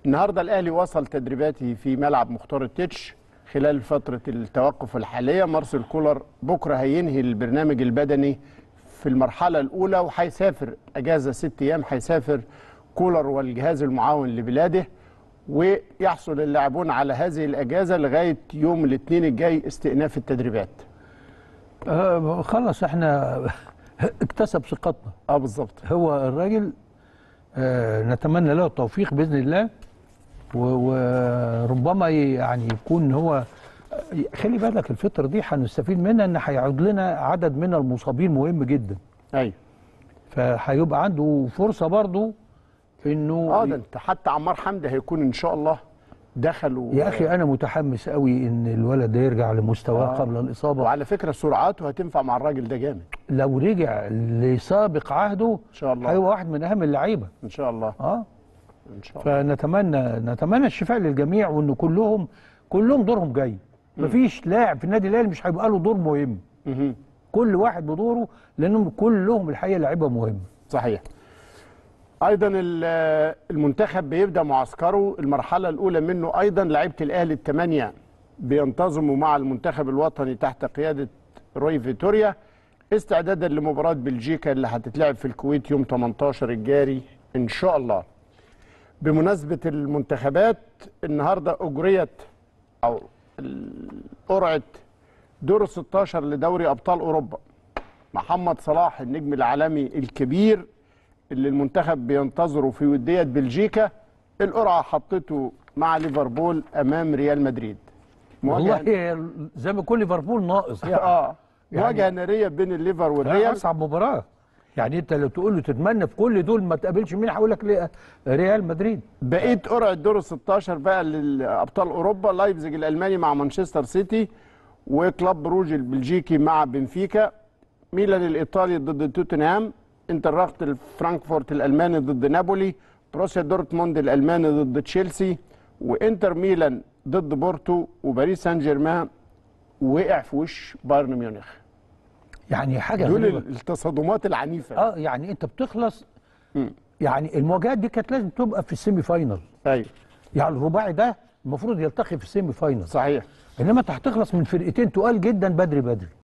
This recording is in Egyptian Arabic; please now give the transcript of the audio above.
النهارده الاهلي وصل تدريباته في ملعب مختار التتش خلال فتره التوقف الحاليه مارسيل كولر بكره هينهي البرنامج البدني في المرحله الاولى وهيسافر اجازه ست ايام هيسافر كولر والجهاز المعاون لبلاده ويحصل اللاعبون على هذه الاجازه لغايه يوم الاثنين الجاي استئناف التدريبات آه خلص احنا اكتسب ثقتنا اه بالظبط هو الراجل آه نتمنى له التوفيق باذن الله و- وربما ي- يعني يكون هو خلي بالك الفتره دي هنستفيد منها ان هيعود لنا عدد من المصابين مهم جدا ايوه فهيبقى عنده فرصه برضه انه اه ده انت حتى عمار حمدي هيكون ان شاء الله دخلوا يا اخي انا متحمس قوي ان الولد ده يرجع لمستواه آه. قبل الاصابه وعلى فكره سرعاته هتنفع مع الراجل ده جامد لو رجع لسابق عهده ان شاء الله هيبقى واحد من اهم اللعيبه ان شاء الله اه ان شاء الله فنتمنى نتمنى الشفاء للجميع وان كلهم كلهم دورهم جاي مفيش لاعب في النادي الاهلي مش هيبقى له دور مهم مهم. كل واحد بدوره لانهم كلهم الحقيقه لعيبه مهمه صحيح ايضا ال- المنتخب بيبدا معسكره المرحله الاولى منه ايضا لعيبه الاهلي الثمانيه بينتظموا مع المنتخب الوطني تحت قياده روي فيتوريا استعدادا لمباراه بلجيكا اللي هتتلعب في الكويت يوم 18 الجاري ان شاء الله بمناسبه المنتخبات النهارده اجريت او ال- قرعه دور ال 16 لدوري ابطال اوروبا محمد صلاح النجم العالمي الكبير اللي المنتخب بينتظره في ودية بلجيكا القرعة حطته مع ليفربول أمام ريال مدريد مواجهة والله زي ما يكون ليفربول ناقص يعني اه يعني- مواجهة نارية بين الليفر ده والريال اصعب مباراه يعني انت لو تقول له تتمنى في كل دول ما تقابلش مين هقول لك ليه؟ ريال مدريد بقيت قرعة دور ال 16 بقى لأبطال أوروبا لايبزيج الألماني مع مانشستر سيتي وكلاب بروج البلجيكي مع بنفيكا ميلان الإيطالي ضد توتنهام انترخت فرانكفورت الألماني ضد نابولي بروسيا دورتموند الألماني ضد تشيلسي وإنتر ميلان ضد بورتو وباريس سان جيرمان وقع في وش بايرن ميونخ يعني حاجه دول غريبة. التصادمات العنيفة اه يعني انت بتخلص يعني المواجهات دي كانت لازم تبقى في السيمي فاينل أيوة يعني الرباعي ده المفروض يلتقي في السيمي فاينل صحيح انما انت هتخلص من فرقتين تقال جدا بدري بدري